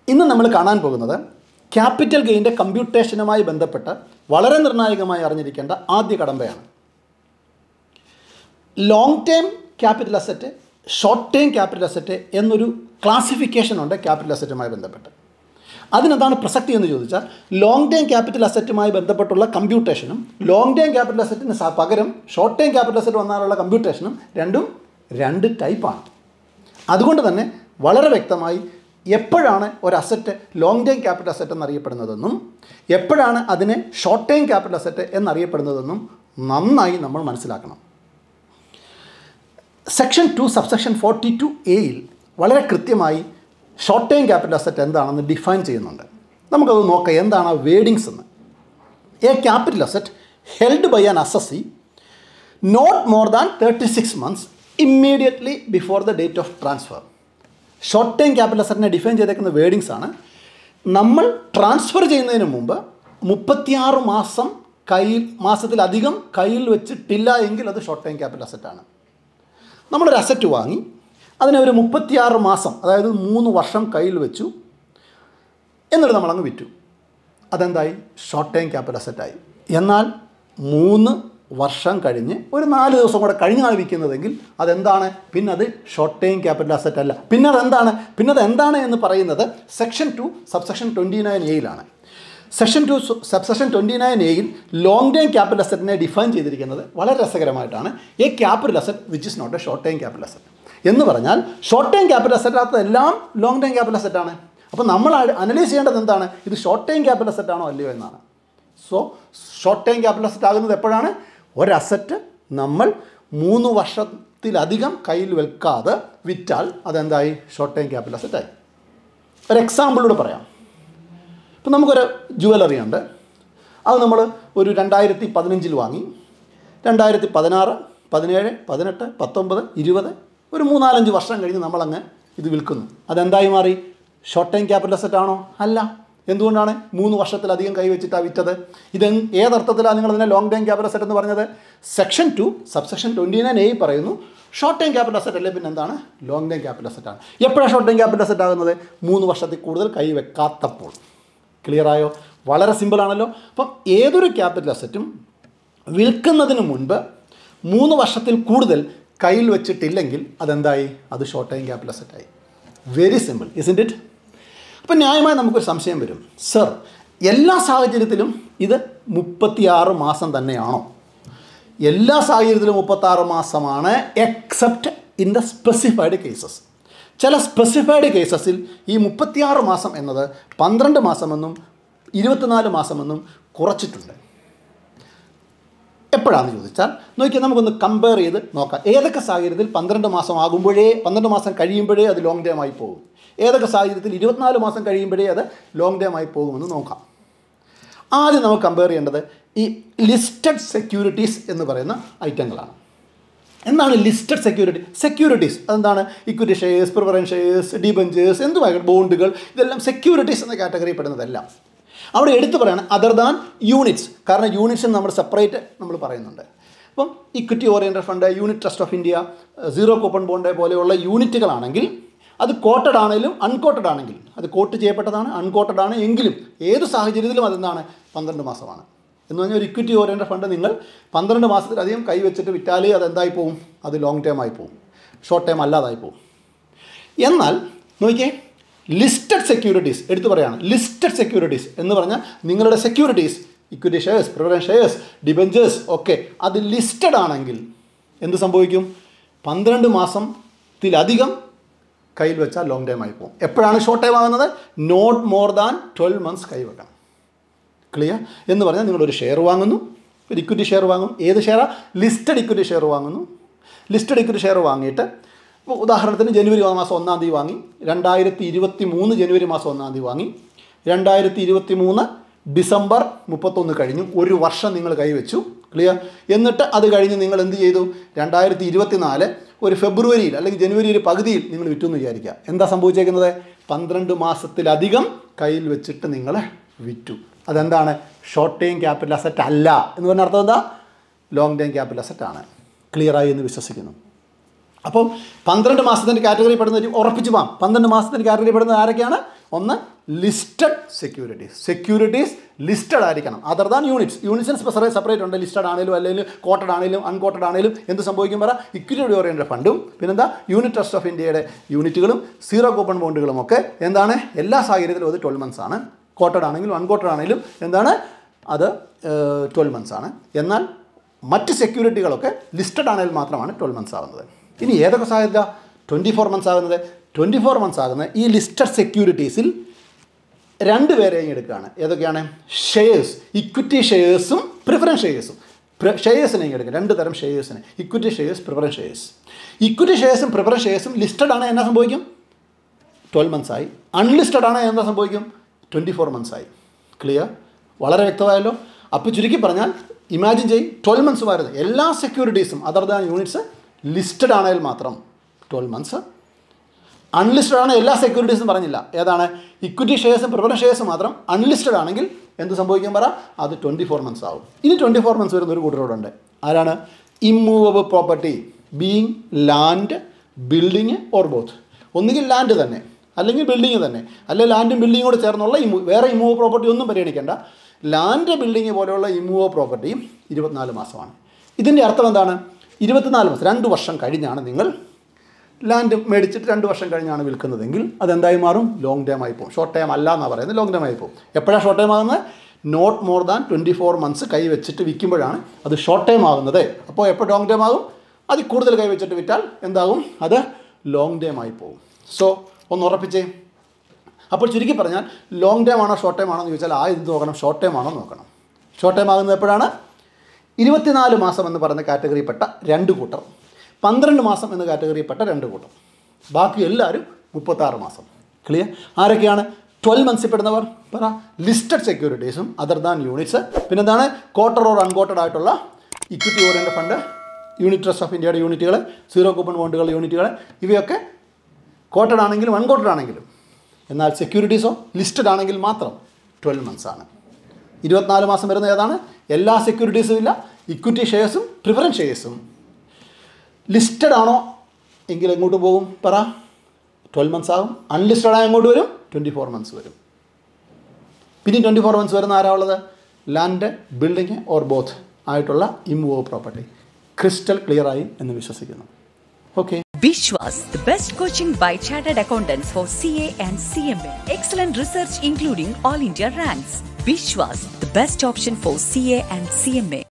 ഇന്ന് നമ്മൾ കാണാൻ പോകുന്നത് ക്യാപിറ്റൽ ഗെയിൻ്റെ കമ്പ്യൂട്ടേഷനുമായി ബന്ധപ്പെട്ട് വളരെ നിർണായകമായി അറിഞ്ഞിരിക്കേണ്ട ആദ്യ കടമ്പയാണ് long term capital asset short term capital asset എന്നൊരു ക്ലാസിഫിക്കേഷൻ ഉണ്ട് ക്യാപിറ്റൽ അസറ്റുമായി ബന്ധപ്പെട്ട് അതിനെന്താണ് പ്രസക്തി എന്ന് ചോദിച്ചാൽ ലോങ് ടേം ക്യാപിറ്റൽ അസറ്റുമായി ബന്ധപ്പെട്ടുള്ള കമ്പ്യൂട്ടേഷനും ലോങ് ടേം ക്യാപിറ്റൽ അസറ്റിന് സ- പകരം ഷോർട്ട് ടേം ക്യാപിറ്റൽ അസറ്റ് വന്നാലുള്ള കമ്പ്യൂട്ടേഷനും രണ്ടും രണ്ട് ടൈപ്പാണ് അതുകൊണ്ട് തന്നെ വളരെ വ്യക്തമായി എപ്പോഴാണ് ഒരു asset long time capital asset എന്നറിയപ്പെടുന്നതെന്നും എപ്പോഴാണ് അതിനെ ഷോർട്ട് ടൈം ക്യാപിറ്റൽ അസറ്റ് എന്നറിയപ്പെടുന്നതെന്നും നന്നായി നമ്മൾ മനസ്സിലാക്കണം section two subsection forty two എയിൽ വളരെ കൃത്യമായി ഷോർട്ട് ടൈം ക്യാപിറ്റൽ അസറ്റ് എന്താണെന്ന് ഡിഫൈൻ ചെയ്യുന്നുണ്ട് നമുക്കത് നോക്കാം എന്താണ് ആ വേഡിങ്സ് എന്ന് a capital asset held by an assessee not more than thirty six months immediately before the date of transfer short time capital അസറ്റിനെ ഡിഫൈൻ ചെയ്തേക്കുന്ന വേഡിങ്സ് ആണ് നമ്മൾ ട്രാൻസ്ഫർ ചെയ്യുന്നതിന് മുമ്പ് മുപ്പത്തിയാറ് മാസം കയ്യിൽ മാസത്തിലധികം കയ്യിൽ വെച്ചിട്ടില്ല എങ്കിൽ അത് ഷോർട്ട് ടൈം ക്യാപിറ്റൽ അസറ്റാണ് നമ്മളൊരു അസറ്റ് വാങ്ങി അതിനെ ഒരു മുപ്പത്തിയാറ് മാസം അതായത് മൂന്ന് വർഷം കയ്യിൽ വെച്ചു എന്നിട്ട് നമ്മളങ്ങ് വിറ്റു അതെന്തായി ഷോർട്ട് ടൈം ക്യാപിറ്റൽ അസറ്റായി എന്നാൽ മൂന്ന് വർഷം കഴിഞ്ഞ് ഒരു നാല് ദിവസം കൂടെ കഴിഞ്ഞാണ് വിൽക്കുന്നതെങ്കിൽ അതെന്താണ് പിന്നെ അത് ഷോർട്ട് ടൈം ക്യാപിറ്റൽ അസറ്റ് അല്ല പിന്നെ അതെന്താണ് പിന്നെ അത് എന്താണ് എന്ന് പറയുന്നത് section two subsection twenty nine എയിലാണ് section two subsection twenty nine എയിൽ ലോങ് ടൈം ക്യാപിറ്റൽ അസറ്റിനെ ഡിഫൈൻ ചെയ്തിരിക്കുന്നത് വളരെ രസകരമായിട്ടാണ് a capital asset which is not a short time capital asset എന്ന് പറഞ്ഞാൽ ഷോർട്ട് ടൈം ക്യാപിറ്റൽ അസറ്റ് എല്ലാം ലോങ് ടൈം ക്യാപിറ്റൽ അസറ്റാണ് അപ്പോൾ നമ്മൾ അനലൈസ് ചെയ്യേണ്ടത് എന്താണ് ഇത് ഷോർട്ട് ടൈം ക്യാപിറ്റൽ അസറ്റ് ആണോ അല്ലയോ എന്നാണ് so short time capital asset ആകുന്നത് എപ്പോഴാണ് ഒരു അസറ്റ് നമ്മൾ മൂന്ന് വർഷത്തിലധികം കയ്യിൽ വെക്കാതെ വിറ്റാൽ അതെന്തായി ഷോർട്ട് ടൈം ക്യാപിറ്റൽ അസറ്റായി ഒരു എക്സാമ്പിളൂടെ പറയാം ഇപ്പം നമുക്കൊരു ജുവലറി ഉണ്ട് അത് നമ്മൾ ഒരു രണ്ടായിരത്തി പതിനഞ്ചിൽ വാങ്ങി രണ്ടായിരത്തി പതിനാറ് പതിനേഴ് പതിനെട്ട് പത്തൊമ്പത് ഇരുപത് ഒരു മൂന്നാലഞ്ച് വർഷം കഴിഞ്ഞ് നമ്മളങ്ങ് ഇത് വിൽക്കുന്നു അതെന്തായി മാറി ഷോർട്ട് ടൈം ക്യാപിറ്റൽ അസറ്റ് ആണോ അല്ല എന്തുകൊണ്ടാണ് മൂന്ന് വർഷത്തിലധികം കൈവച്ചിട്ടാണ് വിറ്റത് ഇത് ഏതർത്ഥത്തിലാണ് നിങ്ങൾ ഇതിനെ ലോങ് ടൈം ക്യാപിറ്റൽ അസറ്റ് എന്ന് പറഞ്ഞത് section two subsection twenty nine A പറയുന്നു ഷോർട്ട് ടൈം ക്യാപിറ്റൽ അസറ്റ് അല്ലേ പിന്നെ എന്താണ് ലോങ് ടൈം ക്യാപിറ്റൽ അസറ്റ് ആണ് എപ്പോഴാണ് ഷോർട്ട് ടൈം ക്യാപിറ്റൽ അസറ്റ് ആകുന്നത് മൂന്ന് വർഷത്തിൽ കൂടുതൽ കൈ വെക്കാത്തപ്പോൾ ക്ലിയർ ആയോ വളരെ സിമ്പിളാണല്ലോ അപ്പം ഏതൊരു ക്യാപിറ്റൽ അസറ്റും വിൽക്കുന്നതിന് മുൻപ് മൂന്ന് വർഷത്തിൽ കൂടുതൽ കയ്യിൽ വെച്ചിട്ടില്ലെങ്കിൽ അതെന്തായി അത് ഷോർട്ട് ടൈം ക്യാപിറ്റൽ അസറ്റായി വെരി സിമ്പിൾ ഇസിൻറ്റ് ഇറ്റ് അപ്പം ന്യായമായി നമുക്കൊരു സംശയം വരും സർ എല്ലാ സാഹചര്യത്തിലും ഇത് മുപ്പത്തിയാറ് മാസം തന്നെയാണോ എല്ലാ സാഹചര്യത്തിലും മുപ്പത്താറ് മാസമാണ് except in the specified cases ചില സ്പെസിഫൈഡ് കേസസിൽ ഈ മുപ്പത്തിയാറ് മാസം എന്നത് പന്ത്രണ്ട് മാസമെന്നും ഇരുപത്തിനാല് മാസമെന്നും കുറച്ചിട്ടുണ്ട് എപ്പോഴാണെന്ന് ചോദിച്ചാൽ നോക്കിയാൽ നമുക്കൊന്ന് കമ്പയർ ചെയ്ത് നോക്കാം ഏതൊക്കെ സാഹചര്യത്തിൽ പന്ത്രണ്ട് മാസം ആകുമ്പോഴേ പന്ത്രണ്ട് മാസം കഴിയുമ്പോഴേ അത് ലോങ് ടേം ആയി പോകും ഏതൊക്കെ സാഹചര്യത്തിൽ ഇരുപത്തിനാല് മാസം കഴിയുമ്പോഴേ അത് ലോങ് ടേം ആയി പോകുമെന്ന് നോക്കാം ആദ്യം നമുക്ക് കമ്പയർ ചെയ്യേണ്ടത് ഈ ലിസ്റ്റഡ് സെക്യൂരിറ്റീസ് എന്ന് പറയുന്ന ഐറ്റങ്ങളാണ് എന്താണ് ലിസ്റ്റഡ് സെക്യൂരിറ്റി സെക്യൂരിറ്റീസ് അതെന്താണ് equity shares preference shares debentures എന്തുമായിട്ട് ബോണ്ടുകൾ ഇതെല്ലാം സെക്യൂരിറ്റീസ് എന്ന കാറ്റഗറിയിൽ പെടുന്നതെല്ലാം അവിടെ എടുത്തു പറയാണ് അതർ ദാൻ യൂണിറ്റ്സ് കാരണം യൂണിറ്റ്സ് നമ്മൾ സെപ്പറേറ്റ് നമ്മൾ പറയുന്നുണ്ട് അപ്പം equity oriented fund unit trust of India zero coupon bond പോലെയുള്ള യൂണിറ്റുകളാണെങ്കിൽ അത് കോട്ടഡ് ആണെങ്കിലും അൺകോട്ടഡ് ആണെങ്കിലും അത് കോട്ട് ചെയ്യപ്പെട്ടതാണ് അൺകോട്ടഡ് ആണ് എങ്കിലും ഏത് സാഹചര്യത്തിലും അതെന്താണ് പന്ത്രണ്ട് മാസമാണ് എന്ന് പറഞ്ഞാൽ ഒരു ഇക്വിറ്റി ഓറിയൻറ്റഡ് ഫണ്ട് നിങ്ങൾ പന്ത്രണ്ട് മാസത്തിലധികം കൈവച്ചിട്ട് വിറ്റാലേ അത് എന്തായി പോവും അത് ലോങ് ടേം ആയി പോവും ഷോർട്ട് ടൈം അല്ലാതായി പോവും എന്നാൽ നോക്കിയേ ലിസ്റ്റഡ് സെക്യൂരിറ്റീസ് എടുത്തു പറയാണ് ലിസ്റ്റഡ് സെക്യൂരിറ്റീസ് എന്ന് പറഞ്ഞാൽ നിങ്ങളുടെ securities equity shares preference shares debentures ഒക്കെ അത് ലിസ്റ്റഡ് ആണെങ്കിൽ എന്ത് സംഭവിക്കും പന്ത്രണ്ട് മാസത്തിലധികം കയ്യിൽ വെച്ചാൽ ലോങ് ടൈം ആയി പോകും എപ്പോഴാണ് ഷോർട്ട് ടൈം ആകുന്നത് not more than twelve months കൈ വെക്കണം ക്ലിയർ എന്ന് പറഞ്ഞാൽ നിങ്ങളൊരു ഷെയർ വാങ്ങുന്നു ഒരു ഇക്വിറ്റി ഷെയർ വാങ്ങും ഏത് ഷെയറാണ് ലിസ്റ്റഡ് ഇക്വിറ്റി ഷെയർ വാങ്ങുന്നു ലിസ്റ്റഡ് ഇക്വിറ്റി ഷെയർ വാങ്ങിയിട്ട് ഇപ്പോൾ ഉദാഹരണത്തിന് ജനുവരി മാസം ഒന്നാം തീയതി വാങ്ങി രണ്ടായിരത്തി ഇരുപത്തി മൂന്ന് ജനുവരി മാസം ഒന്നാം തീയതി വാങ്ങി രണ്ടായിരത്തി ഇരുപത്തി മൂന്ന് ഡിസംബർ മുപ്പത്തൊന്ന് കഴിഞ്ഞു ഒരു വർഷം നിങ്ങൾ കൈവച്ചു ക്ലിയർ എന്നിട്ട് അത് കഴിഞ്ഞ് നിങ്ങൾ എന്ത് ചെയ്തു രണ്ടായിരത്തി ഇരുപത്തി നാല് ഒരു ഫെബ്രുവരിയിൽ അല്ലെങ്കിൽ ജനുവരിയിൽ പകുതിയിൽ നിങ്ങൾ വിറ്റു എന്ന് വിചാരിക്കുക എന്താ സംഭവിച്ചേക്കുന്നത് പന്ത്രണ്ട് മാസത്തിലധികം കയ്യിൽ വെച്ചിട്ട് നിങ്ങൾ വിറ്റു അതെന്താണ് ഷോർട്ട് ടൈം ക്യാപിറ്റൽ അസറ്റ് അല്ല എന്ന് പറഞ്ഞ അർത്ഥം എന്താ ലോങ് ടൈം ക്യാപിറ്റൽ അസറ്റ് ആണ് ക്ലിയറായി എന്ന് വിശ്വസിക്കുന്നു അപ്പം പന്ത്രണ്ട് മാസത്തിൻ്റെ കാറ്റഗറി പെടുന്ന ഒരു ഉറപ്പിച്ച് പോകാം പന്ത്രണ്ട് മാസത്തിൻ്റെ കാറ്റഗറി പെടുന്നത് ആരൊക്കെയാണ് ഒന്ന് ലിസ്റ്റഡ് സെക്യൂരിറ്റീസ് സെക്യൂരിറ്റീസ് ലിസ്റ്റഡ് ആയിരിക്കണം അതർ ദാൻ യൂണിറ്റ്സ് യൂണിറ്റ്സിന് സ്പെസറേ സെപ്പറേറ്റ് ഉണ്ട് ലിസ്റ്റഡ് ആണെങ്കിലും അല്ലെങ്കിൽ കോട്ടഡ് ആണെങ്കിലും അൺകോട്ടഡ് ആണെങ്കിലും എന്ത് സംഭവിക്കും പറ ഇക്വിറ്റി ഓറിയൻറ്റഡ് ഫണ്ടും പിന്നെന്താ യൂണിറ്റ് ട്രസ്റ്റ് ഓഫ് ഇന്ത്യയുടെ യൂണിറ്റുകളും സീറോ കൂപ്പൺ ബോണ്ടുകളും ഒക്കെ എന്താണ് എല്ലാ സാഹചര്യത്തിലും അത് ട്വൽവ് മന്ത്സ് ആണ് കോട്ടഡ് ആണെങ്കിലും അൺകോട്ടഡ് ആണെങ്കിലും എന്താണ് അത് ട്വൽവ് മന്ത്സ് ആണ് എന്നാൽ മറ്റ് സെക്യൂരിറ്റികളൊക്കെ ലിസ്റ്റഡ് ആണെങ്കിൽ മാത്രമാണ് ട്വൽവ് മന്ത്സ് ആകുന്നത് ഇനി ഏതൊക്കെ സാധ്യത ട്വൻറ്റി ഫോർ മന്ത്സ് ആകുന്നത് ട്വൻറ്റി ഫോർ മന്ത്സ് ആകുന്ന ഈ ലിസ്റ്റഡ് സെക്യൂരിറ്റീസിൽ രണ്ട് പേരെയും എടുക്കുകയാണ് ഏതൊക്കെയാണ് ഷെയർസ് ഇക്വിറ്റി ഷെയർസും പ്രിഫറൻസ് ഷെയർസും ഷെയർസിനെ എടുക്കുക രണ്ട് തരം ഷെയർസിനെ equity shares preference shares equity ഷെയർസും പ്രിഫറൻസ് ഷെയർസും ലിസ്റ്റഡ് ആണ് എന്നാ സംഭവിക്കും ട്വൽവ് മന്ത്സ് ആയി അൺലിസ്റ്റഡ് ആണ് എന്താ സംഭവിക്കും ട്വൻറ്റി ഫോർ മന്ത്സ് ആയി ക്ലിയർ വളരെ വ്യക്തമായല്ലോ അപ്പോൾ ചുരുക്കി പറഞ്ഞാൽ ഇമാജിൻ ചെയ്യും ട്വൽവ് മന്ത്സ് വരുന്നത് എല്ലാ സെക്യൂരിറ്റീസും അതർ ദാൻ യൂണിറ്റ്സ് ലിസ്റ്റഡ് ആണെങ്കിൽ മാത്രം ട്വൽവ് മന്ത്സ് അൺലിസ്റ്റഡ് ആണ് എല്ലാ സെക്യൂരിറ്റീസും പറഞ്ഞില്ല ഏതാണ് ഇക്വിറ്റി ഷെയർസും പ്രിഫറൻസ് ഷെയർസും മാത്രം അൺലിസ്റ്റഡ് ആണെങ്കിൽ എന്ത് സംഭവിക്കാൻ പറ അത് ട്വൻറ്റി ഫോർ മന്ത്സ് ആവും ഇനി ട്വൻറ്റി ഫോർ മന്ത്സ് വരുന്ന ഒരു കൂട്ടരോടുണ്ട് ആരാണ് immovable property being land building or both ഒന്നുകിൽ ലാൻഡ് തന്നെ അല്ലെങ്കിൽ ബിൽഡിങ് തന്നെ അല്ലെങ്കിൽ ലാൻഡും ബിൽഡിങ്ങും കൂടെ ചേർന്നുള്ള ഇമൂ വേറെ ഇമൂവ് പ്രോപ്പർട്ടി ഒന്നും പരിഗണിക്കേണ്ട ലാൻഡ് ബിൽഡിങ് പോലെയുള്ള ഇമൂവ് പ്രോപ്പർട്ടിയും ഇരുപത്തിനാല് മാസമാണ് ഇതിൻ്റെ അർത്ഥം എന്താണ് ഇരുപത്തിനാല് മാസം രണ്ട് വർഷം കഴിഞ്ഞാണ് നിങ്ങൾ ലാൻഡ് മേടിച്ചിട്ട് രണ്ട് വർഷം കഴിഞ്ഞാണ് വിൽക്കുന്നതെങ്കിൽ അതെന്തായി മാറും ലോങ് ടൈം ആയി പോകും ഷോർട്ട് ടൈം അല്ല എന്നാണ് പറയുന്നത് ലോങ് ടൈം ആയി പോകും എപ്പോഴാണ് ഷോർട്ട് ടൈം ആകുന്നത് not more than twenty four months കൈ വെച്ചിട്ട് വിൽക്കുമ്പോഴാണ് അത് ഷോർട്ട് ടൈം ആകുന്നത് അപ്പോൾ എപ്പോൾ ലോങ് ടൈം ആകും അതിൽ കൂടുതൽ കൈ വെച്ചിട്ട് വിറ്റാൽ എന്താകും അത് ലോങ് ടൈം ആയി പോകും സോ ഒന്ന് ഉറപ്പിച്ചേ അപ്പോൾ ചുരുക്കി പറഞ്ഞാൽ ലോങ് ടൈം ആണോ ഷോർട്ട് ടൈം ആണോ എന്ന് ചോദിച്ചാൽ ആ ഇത് നോക്കണം ഷോർട്ട് ടൈം ആണോ നോക്കണം ഷോർട്ട് ടൈം ആകുന്നത് എപ്പോഴാണ് ഇരുപത്തിനാല് മാസം എന്ന് പറയുന്ന കാറ്റഗറിയിൽപ്പെട്ട രണ്ട് കൂട്ടർ പന്ത്രണ്ട് മാസം എന്ന കാറ്റഗറിയിൽപ്പെട്ട രണ്ട് കൂട്ടർ ബാക്കി എല്ലാവരും മുപ്പത്താറ് മാസം ക്ലിയർ ആരൊക്കെയാണ് ട്വൽവ് മന്ത്സിൽ പെടുന്നവർ പറ ലിസ്റ്റഡ് സെക്യൂരിറ്റീസും അതർ ദാൻ യൂണിറ്റ്സ് പിന്നെന്താണ് കോട്ടർ ഓർ അൺകോട്ടഡ് ആയിട്ടുള്ള equity oriented fund unit trust of ഇന്ത്യയുടെ യൂണിറ്റുകൾ സീറോ കൂപ്പൺ ബോണ്ടുകൾ യൂണിറ്റുകൾ ഇവയൊക്കെ കോട്ടഡ് ആണെങ്കിലും അൺകോട്ടഡ് ആണെങ്കിലും എന്നാൽ സെക്യൂരിറ്റീസോ ലിസ്റ്റഡ് ആണെങ്കിൽ മാത്രം ട്വൽവ് മന്ത്സ് ആണ് ഇരുപത്തിനാല് മാസം വരുന്ന ഏതാണ് എല്ലാ സെക്യൂരിറ്റീസും ഇല്ല ഇക്വിറ്റി ഷെയർസും പ്രിഫറൻസ് ഷെയർസും ലിസ്റ്റഡ് ആണോ എങ്കിൽ എങ്ങോട്ട് പോകും പറ ട്വൽവ് മന്ത്സ് ആകും അൺലിസ്റ്റഡ് ആയ എങ്ങോട്ട് വരും ട്വൻറ്റി ഫോർ മന്ത്സ് വരും പിന്നെ ട്വൻറ്റി ഫോർ മന്ത്സ് വരുന്ന ആരാ ഉള്ളത് ലാൻഡ് ബിൽഡിങ് ഓർ ബോത്ത് ആയിട്ടുള്ള ഇമ്മൂവ് പ്രോപ്പർട്ടി ക്രിസ്റ്റൽ ക്ലിയർ ആയി എന്ന് വിശ്വസിക്കുന്നു okay Bishwas, the best coaching by chartered accountants for CA and CMA. Excellent research including all India ranks. Bishwas, the best option for CA and CMA.